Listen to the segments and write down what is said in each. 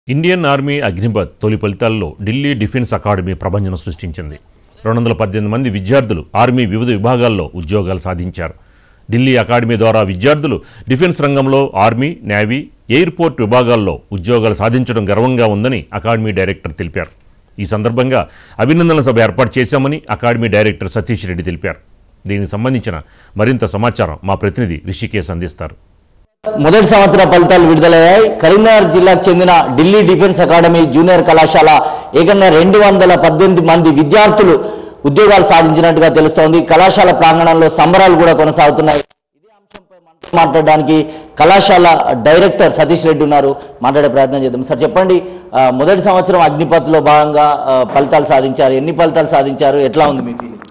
Indian army Agnipath తొలి ఫలితాల్లో Delhi defence academy ప్రభంజనం సృష్టించింది రెండు వందల పద్దెనిమిది మంది విద్యార్థులు ఆర్మీ వివిధ విభాగాల్లో ఉద్యోగాలు సాధించారు ఢిల్లీ అకాడమీ ద్వారా విద్యార్థులు డిఫెన్స్ రంగంలో ఆర్మీ నేవీ ఎయిర్పోర్ట్ విభాగాల్లో ఉద్యోగాలు సాధించడం గర్వంగా ఉందని అకాడమీ డైరెక్టర్ తెలిపారు ఈ సందర్భంగా అభినందనల సభ ఏర్పాటు చేశామని అకాడమీ డైరెక్టర్ సతీష్ రెడ్డి తెలిపారు దీనికి సంబంధించిన మరింత సమాచారం మా ప్రతినిధి రిషికేశ్ అందిస్తారు మొదటి సంవత్సర ఫలితాలు విడుదలయ్యాయి కరీంనగర్ జిల్లాకు చెందిన ఢిల్లీ డిఫెన్స్ అకాడమీ జూనియర్ కళాశాల ఏకంగా రెండు వందల పద్దెనిమిది మంది విద్యార్థులు ఉద్యోగాలు సాధించినట్టుగా తెలుస్తోంది కళాశాల ప్రాంగణంలో సంబరాలు కూడా కొనసాగుతున్నాయి ఇదే అంశంపై మనతో మాట్లాడడానికి కళాశాల డైరెక్టర్ సతీష్ రెడ్డి ఉన్నారు మాట్లాడే ప్రయత్నం చేద్దాం సార్ చెప్పండి ఆ, మొదటి సంవత్సరం అగ్నిపథ్లో భాగంగా ఆ, ఫలితాలు సాధించారు ఎన్ని ఫలితాలు సాధించారు ఎట్లా ఉంది మీ ఫీలింగ్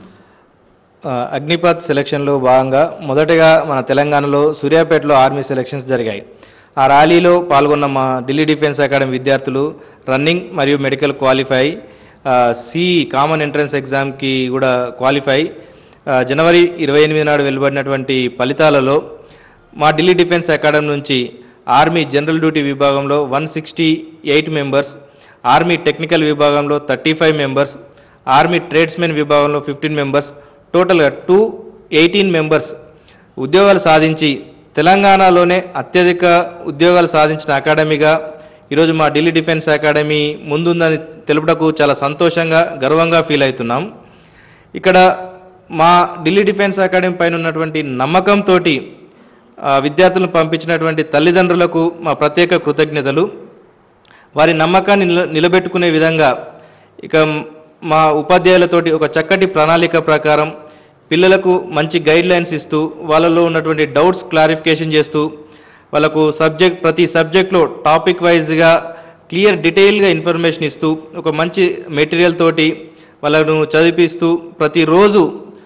ఆ, అగ్నిపథ్ సెలక్షన్లో భాగంగా మొదటగా మన తెలంగాణలో సూర్యాపేటలో ఆర్మీ సెలక్షన్స్ జరిగాయి ఆ ర్యాలీలో పాల్గొన్న మా ఢిల్లీ డిఫెన్స్ అకాడమీ విద్యార్థులు రన్నింగ్ మరియు మెడికల్ క్వాలిఫై ఆ, సి కామన్ ఎంట్రన్స్ ఎగ్జామ్కి కూడా క్వాలిఫై ఆ, జనవరి ఇరవై ఎనిమిది నాడు వెలువడినటువంటి ఫలితాలలో మా ఢిల్లీ డిఫెన్స్ అకాడమీ నుంచి ఆర్మీ జనరల్ డ్యూటీ విభాగంలో one sixty eight members army technical విభాగంలో thirty five members army tradesmen విభాగంలో ఫిఫ్టీన్ మెంబర్స్ టోటల్గా టూ ఎయిటీన్ మెంబర్స్ ఉద్యోగాలు సాధించి తెలంగాణలోనే అత్యధిక ఉద్యోగాలు సాధించిన అకాడమీగా ఈరోజు మా ఢిల్లీ డిఫెన్స్ అకాడమీ ముందుందని తెలుపుటకు చాలా సంతోషంగా గర్వంగా ఫీల్ అవుతున్నాం ఇక్కడ మా ఢిల్లీ డిఫెన్స్ అకాడమీ పైన ఉన్నటువంటి నమ్మకంతో విద్యార్థులను పంపించినటువంటి తల్లిదండ్రులకు మా ప్రత్యేక కృతజ్ఞతలు వారి నమ్మకాన్ని నిల నిలబెట్టుకునే విధంగా ఇక మా ఉపాధ్యాయులతోటి ఒక చక్కటి ప్రణాళిక ప్రకారం పిల్లలకు మంచి గైడ్ లైన్స్ ఇస్తూ వాళ్ళలో ఉన్నటువంటి డౌట్స్ క్లారిఫికేషన్ చేస్తూ వాళ్ళకు సబ్జెక్ట్ ప్రతి సబ్జెక్ట్లో టాపిక్ వైజ్గా క్లియర్ డీటెయిల్గా ఇన్ఫర్మేషన్ ఇస్తూ ఒక మంచి మెటీరియల్ తోటి వాళ్ళను చదివిస్తూ ప్రతిరోజు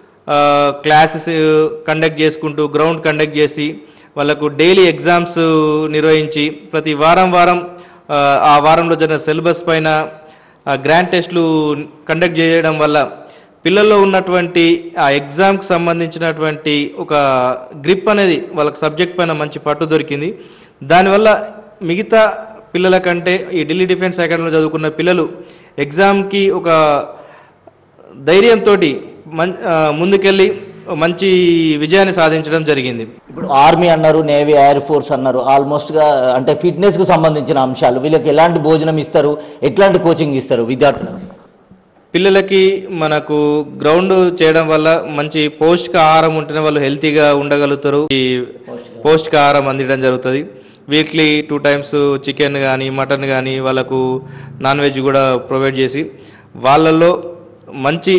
క్లాసెస్ కండక్ట్ చేసుకుంటూ గ్రౌండ్ కండక్ట్ చేసి వాళ్ళకు డైలీ ఎగ్జామ్స్ నిర్వహించి ప్రతి వారం వారం ఆ, ఆ వారంలో జరిగిన సిలబస్ పైన గ్రాండ్ టెస్ట్లు కండక్ట్ చేయడం వల్ల పిల్లల్లో ఉన్నటువంటి ఆ ఎగ్జామ్కి సంబంధించినటువంటి ఒక గ్రిప్ అనేది వాళ్ళకి సబ్జెక్ట్ పైన మంచి పట్టు దొరికింది దానివల్ల మిగతా పిల్లల కంటే ఈ ఢిల్లీ డిఫెన్స్ అకాడమీలో చదువుకున్న పిల్లలు ఎగ్జామ్కి ఒక ధైర్యంతో మం ఆ, ముందుకెళ్ళి మంచి విజయాన్ని సాధించడం జరిగింది ఇప్పుడు ఆర్మీ అన్నారు నేవీ ఎయిర్ ఫోర్స్ అన్నారు ఆల్మోస్ట్గా అంటే ఫిట్నెస్కు సంబంధించిన అంశాలు వీళ్ళకి ఎలాంటి భోజనం ఇస్తారు ఎట్లాంటి కోచింగ్ ఇస్తారు విద్యార్థులకు పిల్లలకి మనకు గ్రౌండ్ చేయడం వల్ల మంచి పౌష్టిక ఆహారం ఉంటేనే వాళ్ళు హెల్తీగా ఉండగలుగుతారు ఈ పౌష్టిక ఆహారం అందించడం జరుగుతుంది వీక్లీ టూ టైమ్స్ చికెన్ కానీ మటన్ కానీ వాళ్ళకు నాన్ వెజ్ కూడా ప్రొవైడ్ చేసి వాళ్ళల్లో మంచి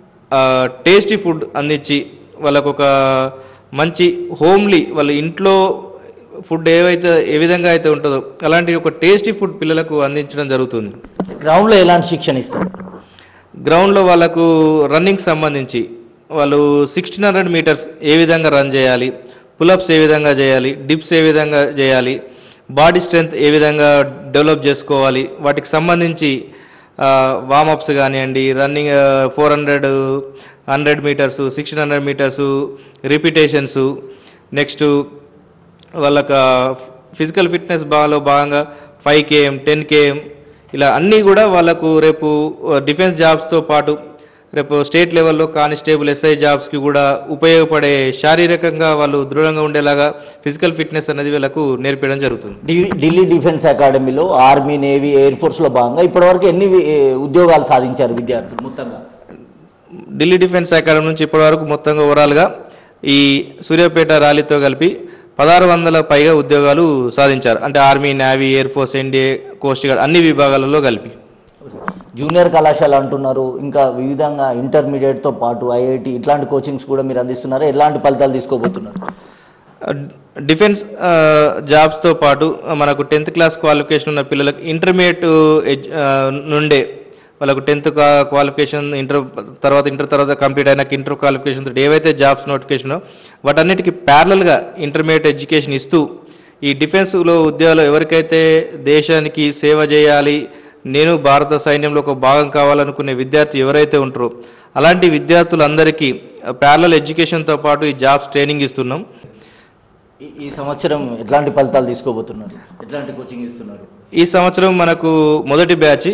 టేస్టీ ఫుడ్ అందించి వాళ్ళకు ఒక మంచి హోమ్లీ వాళ్ళ ఇంట్లో ఫుడ్ ఏవైతే ఏ విధంగా అయితే ఉంటుందో అలాంటి ఒక టేస్టీ ఫుడ్ పిల్లలకు అందించడం జరుగుతుంది గ్రౌండ్లో ఎలాంటి శిక్షణ ఇస్తారు గ్రౌండ్లో వాళ్ళకు రన్నింగ్ సంబంధించి వాళ్ళు సిక్స్టీన్ హండ్రెడ్ మీటర్స్ ఏ విధంగా రన్ చేయాలి పులప్స్ ఏ విధంగా చేయాలి డిప్స్ ఏ విధంగా చేయాలి బాడీ స్ట్రెంగ్త్ ఏ విధంగా డెవలప్ చేసుకోవాలి వాటికి సంబంధించి వామప్స్ కానివ్వండి running four hundred hundred metres sixteen hundred metres repetitions next వాళ్ళకి ఫిజికల్ ఫిట్నెస్ బాలో భాగంగా ఫైవ్ కేఎం టెన్ కేఎం ఇలా అన్నీ కూడా వాళ్ళకు రేపు డిఫెన్స్ జాబ్స్తో పాటు రేపు స్టేట్ లెవెల్లో కానిస్టేబుల్ ఎస్ఐ జాబ్స్కి కూడా ఉపయోగపడే శారీరకంగా వాళ్ళు దృఢంగా ఉండేలాగా ఫిజికల్ ఫిట్నెస్ అనేది వీళ్ళకు నేర్పించడం జరుగుతుంది ఢి- ఢిల్లీ డిఫెన్స్ అకాడమీలో ఆర్మీ నేవీ ఎయిర్ ఫోర్స్లో భాగంగా ఇప్పటివరకు ఎన్ని ఏ, ఉద్యోగాలు సాధించారు విద్యార్థులు మొత్తంగా ఢిల్లీ డిఫెన్స్ అకాడమీ నుంచి ఇప్పటివరకు మొత్తంగా ఓవరాల్గా ఈ సూర్యాపేట ర్యాలీతో కలిపి పదహారు వందల పైగా ఉద్యోగాలు సాధించారు అంటే army navy air force NDA coast guard అన్ని విభాగాలలో కలిపి జూనియర్ కళాశాల అంటున్నారు ఇంకా వివిధంగా ఇంటర్మీడియట్తో పాటు ఐఐటి ఇట్లాంటి కోచింగ్స్ కూడా మీరు అందిస్తున్నారు ఎలాంటి ఫలితాలు తీసుకోబోతున్నారు డిఫెన్స్ ఆ, జాబ్స్తో పాటు మనకు టెన్త్ క్లాస్ క్వాలిఫికేషన్ ఉన్న పిల్లలకు ఇంటర్మీడియట్ ఎడ్జ్ ఆ, నుండే వాళ్ళకు టెన్త్ క్వాలిఫికేషన్ ఇంటర్ తర్వాత ఇంటర్ తర్వాత కంప్లీట్ అయినాక ఇంటర్ క్వాలిఫికేషన్ తోటి ఏవైతే జాబ్స్ నోటిఫికేషన్ వాటన్నిటికీ ప్యారలల్గా ఇంటర్మీడియట్ ఎడ్యుకేషన్ ఇస్తూ ఈ డిఫెన్స్లో ఉద్యోగాలు ఎవరికైతే దేశానికి సేవ చేయాలి నేను భారత సైన్యంలో ఒక భాగం కావాలనుకునే విద్యార్థి ఎవరైతే ఉంటారో అలాంటి విద్యార్థులందరికీ ప్యారలల్ ఎడ్యుకేషన్తో పాటు ఈ జాబ్స్ ట్రైనింగ్ ఇస్తున్నాం ఈ- ఈ సంవత్సరం ఎట్లాంటి ఫలితాలు తీసుకోబోతున్నారు ఎట్లాంటి కోచింగ్ ఇస్తున్నారు ఈ సంవత్సరం మనకు మొదటి బ్యాచ్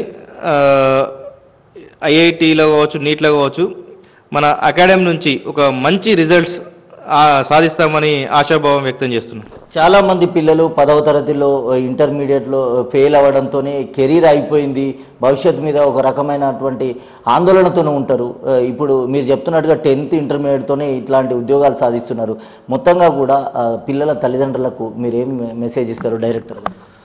ఐఐటిలో కావచ్చు నీట్లో కావచ్చు మన అకాడమీ నుంచి ఒక మంచి రిజల్ట్స్ ఆ, సాధిస్తామని ఆశాభావం వ్యక్తం చేస్తున్నాం చాలా మంది పిల్లలు పదవ తరగతిలో ఇంటర్మీడియట్లో ఫెయిల్ అవ్వడంతోనే కెరీర్ అయిపోయింది భవిష్యత్తు మీద ఒక రకమైనటువంటి ఆందోళనతోనే ఉంటారు ఆ, ఇప్పుడు మీరు చెప్తున్నట్టుగా టెన్త్ ఇంటర్మీడియట్తోనే ఇట్లాంటి ఉద్యోగాలు సాధిస్తున్నారు మొత్తంగా కూడా ఆ, పిల్లల తల్లిదండ్రులకు మీరేం మెసేజ్ ఇస్తారు డైరెక్టర్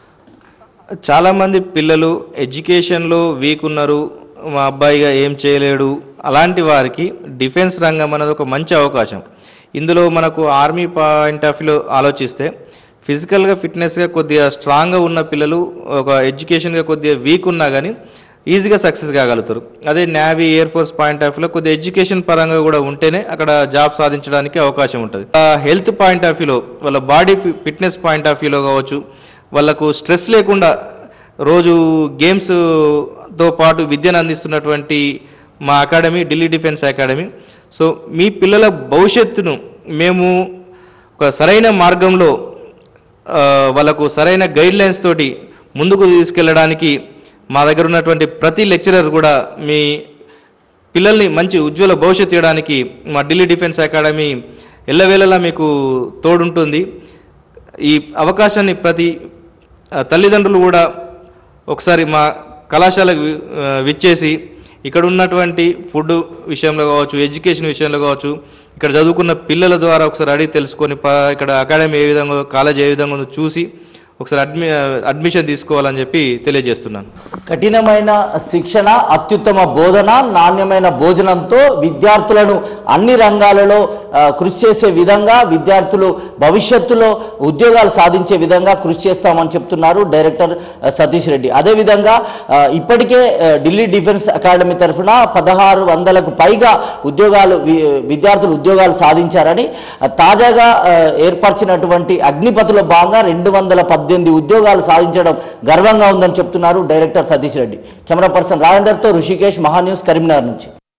చాలామంది పిల్లలు ఎడ్యుకేషన్లో వీక్ ఉన్నారు మా అబ్బాయిగా ఏం చేయలేడు అలాంటి వారికి డిఫెన్స్ రంగం అనేది ఒక మంచి అవకాశం ఇందులో మనకు ఆర్మీ పాయింట్ ఆఫ్ వ్యూలో ఆలోచిస్తే ఫిజికల్గా ఫిట్నెస్గా కొద్దిగా స్ట్రాంగ్గా ఉన్న పిల్లలు ఒక ఎడ్యుకేషన్గా కొద్దిగా వీక్ ఉన్నా కానీ ఈజీగా సక్సెస్ కాగలుగుతారు అదే navy air force point of వ్యూలో కొద్దిగా ఎడ్యుకేషన్ పరంగా కూడా ఉంటేనే అక్కడ జాబ్ సాధించడానికి అవకాశం ఉంటుంది హెల్త్ పాయింట్ ఆఫ్ వ్యూలో వాళ్ళ బాడీ ఫిట్నెస్ పాయింట్ ఆఫ్ వ్యూలో కావచ్చు వాళ్ళకు స్ట్రెస్ లేకుండా రోజు గేమ్స్తో పాటు విద్యను అందిస్తున్నటువంటి మా academy Delhi defence academy so మీ పిల్లల భవిష్యత్తును మేము ఒక సరైన మార్గంలో ఆ, వాళ్ళకు సరైన గైడ్ లైన్స్ తోటి ముందుకు తీసుకెళ్ళడానికి మా దగ్గర ఉన్నటువంటి ప్రతి లెక్చరర్ కూడా మీ పిల్లల్ని మంచి ఉజ్వల భవిష్యత్తు ఇవ్వడానికి మా ఢిల్లీ డిఫెన్స్ అకాడమీ ఎల్లవేళలా మీకు తోడుంటుంది ఈ అవకాశాన్ని ప్రతి ఆ, తల్లిదండ్రులు కూడా ఒకసారి మా కళాశాలకు వి- ఆ, విచ్చేసి ఇక్కడ ఉన్నటువంటి ఫుడ్ విషయంలో కావచ్చు ఎడ్యుకేషన్ విషయంలో కావచ్చు ఇక్కడ చదువుకున్న పిల్లల ద్వారా ఒకసారి అడిగి తెలుసుకొని ప ఇక్కడ అకాడమీ ఏ విధంగా కాలేజ్ ఏ విధంగా ఉందో చూసి ఒకసారి అడ్మి అడ్మిషన్ తీసుకోవాలని చెప్పి తెలియజేస్తున్నాను కఠినమైన శిక్షణ అత్యుత్తమ బోధన నాణ్యమైన భోజనంతో విద్యార్థులను అన్ని రంగాలలో ఆ, కృషి చేసే విధంగా విద్యార్థులు భవిష్యత్తులో ఉద్యోగాలు సాధించే విధంగా కృషి చేస్తామని చెప్తున్నారు డైరెక్టర్ ఆ, సతీష్ రెడ్డి అదేవిధంగా ఆ, ఇప్పటికే ఆ, ఢిల్లీ డిఫెన్స్ అకాడమీ తరఫున పదహారు వందలకు పైగా ఉద్యోగాలు వి- విద్యార్థులు ఉద్యోగాలు సాధించారని ఆ, తాజాగా ఆ, ఏర్పరిచినటువంటి అగ్నిపథుల భాగంగా రెండు వందల పద్దెనిమిది ఉద్యోగాలు సాధించడం గర్వంగా ఉందని చెప్తున్నారు director Satish Reddy camera person రాజేందర్తో ఋషికేష్ మహాన్యూస్ కరీంనగర్ నుంచి